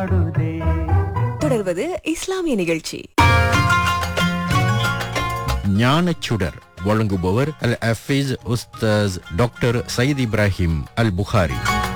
தொடர்வது இஸ்லாமிய நிகழ்ச்சி ஞானச்சுடர் வழங்குபவர் அல் அஃபீஸ் உஸ்தாஸ் டாக்டர் சயீத் இப்ராஹிம் அல் புகாரி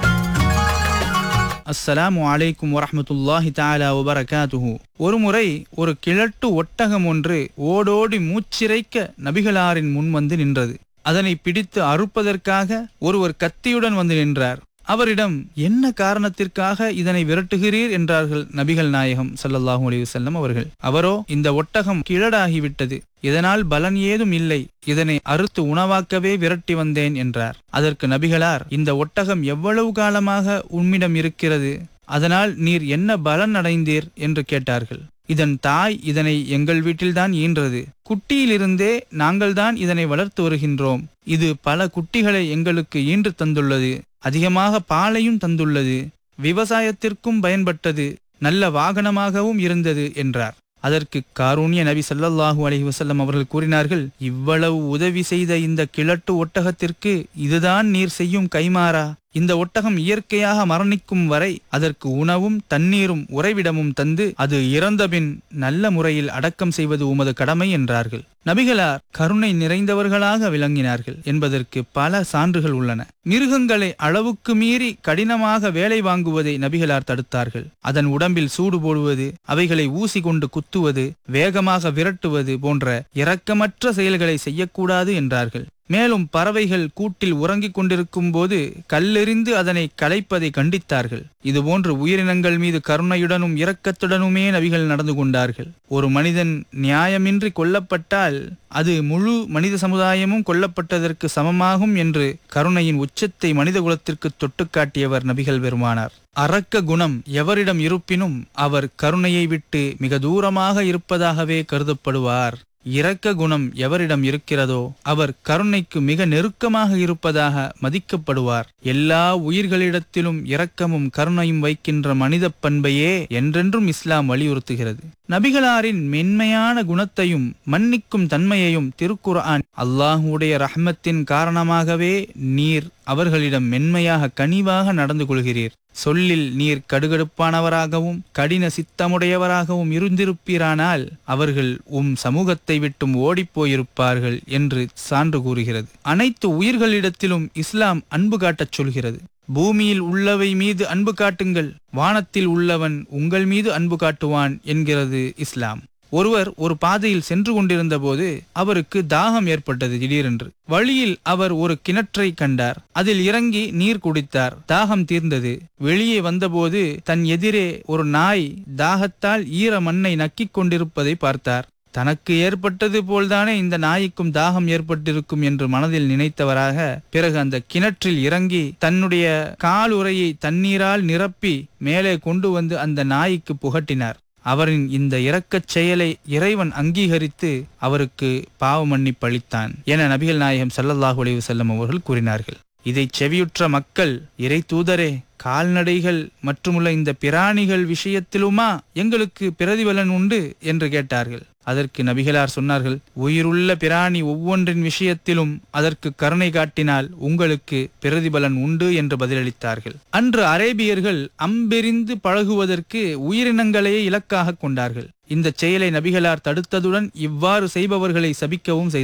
அஸ்ஸலாமு அலைக்கும் வரஹ்மத்துல்லாஹி தஆலா வபரகாத்துஹு ஒருமுறை ஒரு கிழட்டு ஒட்டகம் ஒன்று ஓடோடி மூச்சிறைக்க நபிகளாரின் முன் வந்து நின்றது அதனை பிடித்து அறுப்பதற்காக ஒருவர் கத்தியுடன் வந்து நின்றார் அவரிடம் என்ன காரணத்திற்காக இதனை விரட்டுகிறீர் என்றார்கள் நபிகள் நாயகம் ஸல்லல்லாஹு அலைஹி வஸல்லம் அவர்கள் அவரோ இந்த ஒட்டகம் கிழடாகிவிட்டது இதனால் பலன் ஏதும் இல்லை இதனை அறுத்து உணவாக்கவே விரட்டி வந்தேன் என்றார் அதற்கு நபிகளார் இந்த ஒட்டகம் எவ்வளவு காலமாக உம்மிடம் இருக்கிறது அதனால் நீர் என்ன பலன் அடைந்தீர் என்று கேட்டார்கள் இதன் தாய் இதனை எங்கள் வீட்டில்தான் ஈன்றது குட்டியிலிருந்தே நாங்கள்தான் இதனை வளர்த்து வருகின்றோம் இது பல குட்டிகளை எங்களுக்கு ஈன்று தந்துள்ளது அதிகமாக பாலையும் தந்துள்ளது விவசாயத்திற்கும் பயன்பட்டது நல்ல வாகனமாகவும் இருந்தது என்றார் அதற்கு காரூணிய நபி ஸல்லல்லாஹு அலைஹி வஸல்லம் அவர்கள் கூறினார்கள் இவ்வளவு உதவி செய்த இந்த கிழட்டு ஒட்டகத்திற்கு இதுதான் நீர் செய்யும் கைமாறா இந்த ஒட்டகம் இயற்கையாக மரணிக்கும் வரை அதற்கு உணவும் தண்ணீரும் உறைவிடமும் தந்து அது இறந்தபின் நல்ல முறையில் அடக்கம் செய்வது உமது கடமை என்றார்கள் நபிகளார் கருணை நிறைந்தவர்களாக விளங்கினார்கள் என்பதற்கு பல சான்றுகள் உள்ளன மிருகங்களை அளவுக்கு மீறி கடினமாக வேலை வாங்குவதை நபிகளார் தடுத்தார்கள் அதன் உடம்பில் சூடு போடுவது அவைகளை ஊசி கொண்டு குத்துவது வேகமாக விரட்டுவது போன்ற இரக்கமற்ற செயல்களை செய்யக்கூடாது என்றார்கள் மேலும் பறவைகள் கூட்டில் உறங்கிக் கொண்டிருக்கும் போது கல்லெறிந்து அதனை கலைப்பதை கண்டித்தார்கள் இதுபோன்று உயிரினங்கள் மீது கருணையுடனும் இரக்கத்துடனுமே நபிகள் நடந்து கொண்டார்கள் ஒரு மனிதன் நியாயமின்றி கொல்லப்பட்டால் அது முழு மனித சமுதாயமும் கொல்லப்பட்டதற்கு சமமாகும் என்று கருணையின் உச்சத்தை மனித குலத்திற்கு தொட்டுக்காட்டியவர் நபிகள் பெருமானார் அரக்க குணம் எவரிடம் இருப்பினும் அவர் கருணையை விட்டு மிக தூரமாக இருப்பதாகவே கருதப்படுவார் இரக்க குணம் எவரிடம் இருக்கிறதோ அவர் கருணைக்கு மிக நெருக்கமாக இருப்பதாக மதிக்கப்படுவார் எல்லா உயிர்களிடத்திலும் இரக்கமும் கருணையும் வைக்கின்ற மனித பண்பையே என்றென்றும் இஸ்லாம் வலியுறுத்துகிறது நபிகளாரின் மென்மையான குணத்தையும் மன்னிக்கும் தன்மையையும் திருக்குர்ஆன் அல்லாஹுடைய ரஹ்மத்தின் காரணமாகவே நீர் அவர்களிடம் மென்மையாக கனிவாக நடந்து கொள்கிறீர் சொல்லில் நீர் கடுகடுப்பானவராகவும் கடின சித்தமுடையவராகவும் இருந்திருப்பீரானால் அவர்கள் உம் சமூகத்தை விட்டும் ஓடிப்போயிருப்பார்கள் என்று சான்று கூறுகிறது அனைத்து உயிர்களிடத்திலும் இஸ்லாம் அன்பு காட்டச் சொல்கிறது பூமியில் உள்ளவை மீது அன்பு காட்டுங்கள் வானத்தில் உள்ளவன் உங்கள் மீது அன்பு காட்டுவான் என்கிறது இஸ்லாம் ஒருவர் ஒரு பாதையில் சென்று கொண்டிருந்த போது அவருக்கு தாகம் ஏற்பட்டது திடீரென்று வழியில் அவர் ஒரு கிணற்றை கண்டார் அதில் இறங்கி நீர் குடித்தார் தாகம் தீர்ந்தது வெளியே வந்தபோது தன் எதிரே ஒரு நாய் தாகத்தால் ஈர மண்ணை நக்கிக் கொண்டிருப்பதை பார்த்தார் தனக்கு ஏற்பட்டது போல்தானே இந்த நாய்க்கும் தாகம் ஏற்பட்டிருக்கும் என்று மனதில் நினைத்தவராக பிறகு அந்த கிணற்றில் இறங்கி தன்னுடைய காலுறையை தண்ணீரால் நிரப்பி மேலே கொண்டு வந்து அந்த நாய்க்கு புகட்டினார் அவரின் இந்த இரக்கச் செயலை இறைவன் அங்கீகரித்து அவருக்கு பாவ மன்னிப்பளித்தான் என நபிகள் நாயகம் ஸல்லல்லாஹு அலைஹி வஸல்லம் அவர்கள் கூறினார்கள் இதை செவியுற்ற மக்கள் இறை தூதரே கால்நடைகள் மற்றுமுள்ள இந்த பிராணிகள் விஷயத்திலுமா எங்களுக்கு பிரதிபலன் உண்டு என்று கேட்டார்கள் அதற்கு நபிகளார் சொன்னார்கள் உயிருள்ள பிராணி ஒவ்வொன்றின் விஷயத்திலும் அதற்கு கருணை காட்டினால் உங்களுக்கு பிரதிபலன் உண்டு என்று பதிலளித்தார்கள் அன்று அரேபியர்கள் அம்பெறிந்து பழகுவதற்கு உயிரினங்களையே இலக்காக கொண்டார்கள் இந்த செயலை நபிகளார் தடுத்ததுடன் இவ்வாறு செய்பவர்களை சபிக்கவும் செய்தார்கள்